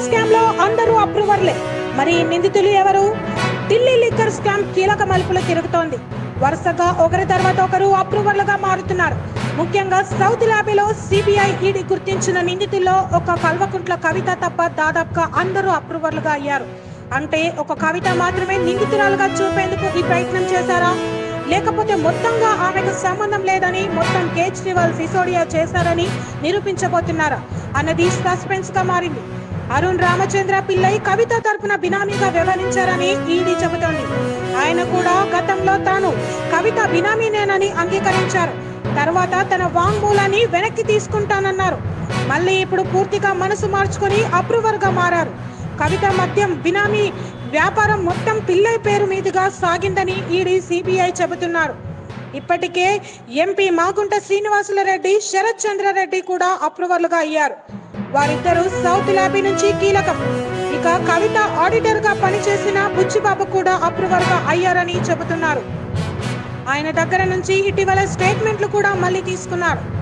scam లో అందరూ అప్రూవర్లే మరి నిందితులు ఎవరు ఢిల్లీ లిక్కర్ స్కామ్ కీలక మలుపులు తిరుగుతోంది వరుసగా ఒకరి తర్వాత ఒకరు అప్రూవర్లుగా మారుతున్నారు ముఖ్యంగా సౌత్ ల్యాబీలో సిబిఐ ఈడీ గుర్తించిన నిందితుల్లో ఒక కల్వకుంట్ల కవిత తప్ప దాదాపుగా అందరూ అప్రూవర్లుగా అయ్యారు అంటే ఒక కవిత మాత్రమే నిందితురాలుగా చూపేందుకు ఈ ప్రయత్నం చేశారా లేకపోతే మొత్తంగా ఆమెకు సంబంధం లేదని మొత్తం కేజ్రీవాల్ సిసోడియా చేశారని నిరూపించబోతున్నారా అన్నది సస్పెన్స్ గా మారింది అరుణ్ రామచంద్ర పిల్లై కవిత తరపున బినామీగా వ్యవహరించారని ఈడీ చెబుతోంది ఆయన కూడా గతంలో తాను కవిత బినామీనేనని అంగీకరించారు తర్వాత తన వాంగ్మూలాన్ని వెనక్కి తీసుకుంటానన్నారు మళ్ళీ ఇప్పుడు పూర్తిగా మనసు మార్చుకొని అప్రూవర్ గా మారారు కవిత మద్యం బినామీ వ్యాపారం మొత్తం పిల్లై పేరు మీదుగా సాగిందని ఈడీ సిబిఐ చెబుతున్నారు ఇప్పటికే ఎంపీ మాగుంట శ్రీనివాసుల రెడ్డి శరత్ చంద్రారెడ్డి కూడా అప్రూవర్లుగా అయ్యారు వారిద్దరూ సౌత్ ల్యాబీ నుంచి కీలకం ఇక కవిత ఆడిటర్ గా పనిచేసిన బుచ్చిబాబు కూడా అప్రూవర్ గా అయ్యారని చెబుతున్నారు ఆయన దగ్గర నుంచి ఇటీవల స్టేట్మెంట్లు కూడా మళ్ళీ తీసుకున్నారు